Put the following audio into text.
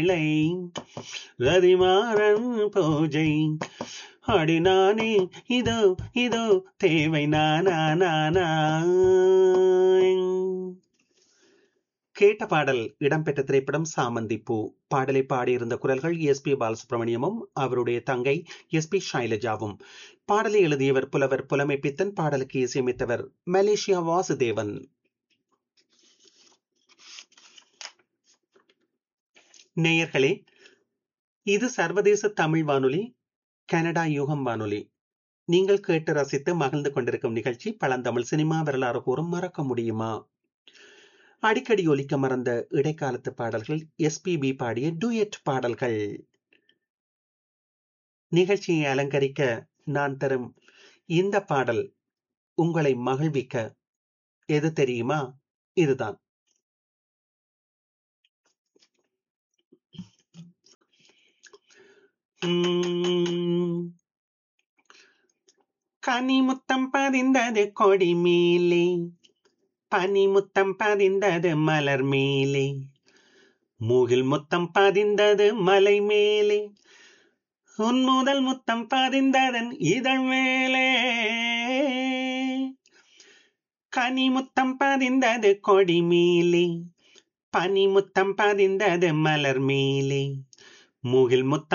இளை ரதிமாறன் பூஜை அடி நானே இதோ இதோ தேவை நானா நானா கேட்ட பாடல் இடம்பெற்ற திரைப்படம் சாமந்தி பூ பாடலை பாடியிருந்த குரல்கள் எஸ் பி பாலசுப்ரமணியமும் அவருடைய தங்கை எஸ் பி ஷைலஜாவும் பாடலை எழுதியவர் புலவர் புலமை பித்தன் பாடலுக்கு இசையமைத்தவர் மலேசியா வாசுதேவன் நேயர்களே இது சர்வதேச தமிழ் வானொலி கனடா யூகம் வானொலி நீங்கள் கேட்டு ரசித்து மகிழ்ந்து கொண்டிருக்கும் நிகழ்ச்சி பழந்தமிழ் சினிமா வரலாறு கூறும் மறக்க முடியுமா அடிக்கடி ஒலிக்க மறந்த இடைக்காலத்து பாடல்கள் எஸ்பிபி பாடிய டூயட் பாடல்கள் நிகழ்ச்சியை அலங்கரிக்க நான் தரும் இந்த பாடல் உங்களை மகிழ்விக்க எது தெரியுமா இதுதான் கனிமுத்தம் பதிந்தது கொடி மேலே பனிமுத்தம் பதிந்தது மலர் மேலே மூகில் முத்தம் பதிந்தது மலை மேலே உன் முதல் முத்தம் பதிந்ததன் இதழ் மேலே கனிமுத்தம் பதிந்தது கொடி மேலே பனிமுத்தம் பதிந்தது மலர் மேலே மூகில் முத்தம்